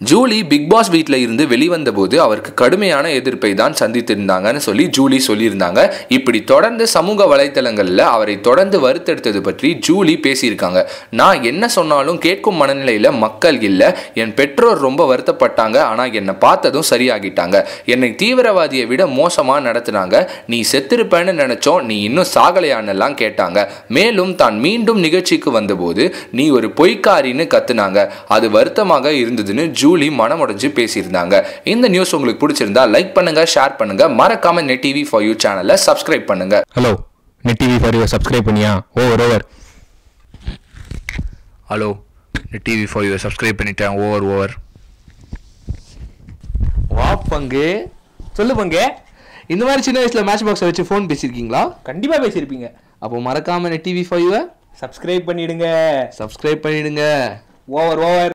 Julie big pass வீட்டில் இருந்து வெளிவந்த போது அவருக்கு கடுமையான எதிர்ப்பை தான் சந்தித்திருந்தாங்கன்னு சொல்லி ஜூலி சொல்லியிருந்தாங்க இப்படி தொடர்ந்து சமூக வலைத்தளங்களில் அவரை தொடர்ந்து வருத்தெடுத்தது பற்றி ஜூலி பேசியிருக்காங்க நான் என்ன சொன்னாலும் கேட்கும் மனநிலையில் மக்கள் இல்லை என் பெற்றோர் ரொம்ப வருத்தப்பட்டாங்க ஆனால் என்னை பார்த்ததும் சரியாகிட்டாங்க என்னை தீவிரவாதியை விட மோசமாக நடத்துனாங்க நீ செத்திருப்பேன்னு நினச்சோம் நீ இன்னும் சாகலையானெல்லாம் கேட்டாங்க மேலும் தான் மீண்டும் நிகழ்ச்சிக்கு வந்தபோது நீ ஒரு பொய்க்காரின்னு கத்துனாங்க அது வருத்தமாக இருந்ததுன்னு ஜூலி மனமுடைஞ்சு பேசியிருந்தாங்க இந்த நியூஸ் உங்களுக்கு பிடிச்சிருந்தா லைக் பண்ணுங்க ஷேர் பண்ணுங்க மறக்காம நெட் டிவி ஃபார் யூ சேனலை சப்ஸ்கிரைப் பண்ணுங்க hello net TV for you subscribe பண்ணியா over over hello net TV for you subscribe பண்ணிட்டேன் ஓவர் ஓவர் வா பங்கு சொல்லு பங்கு இந்த மாதிரி சின்ன வயசுல மேட்ச் பாக்ஸை வச்சு ஃபோன் பேசியிருக்கீங்களா கண்டிப்பா பேசியிருப்பீங்க அப்போ மறக்காம நெட் டிவி ஃபைவ் சப்ஸ்கிரைப் பண்ணிடுங்க சப்ஸ்கிரைப் பண்ணிடுங்க ஓவர் ஓவர்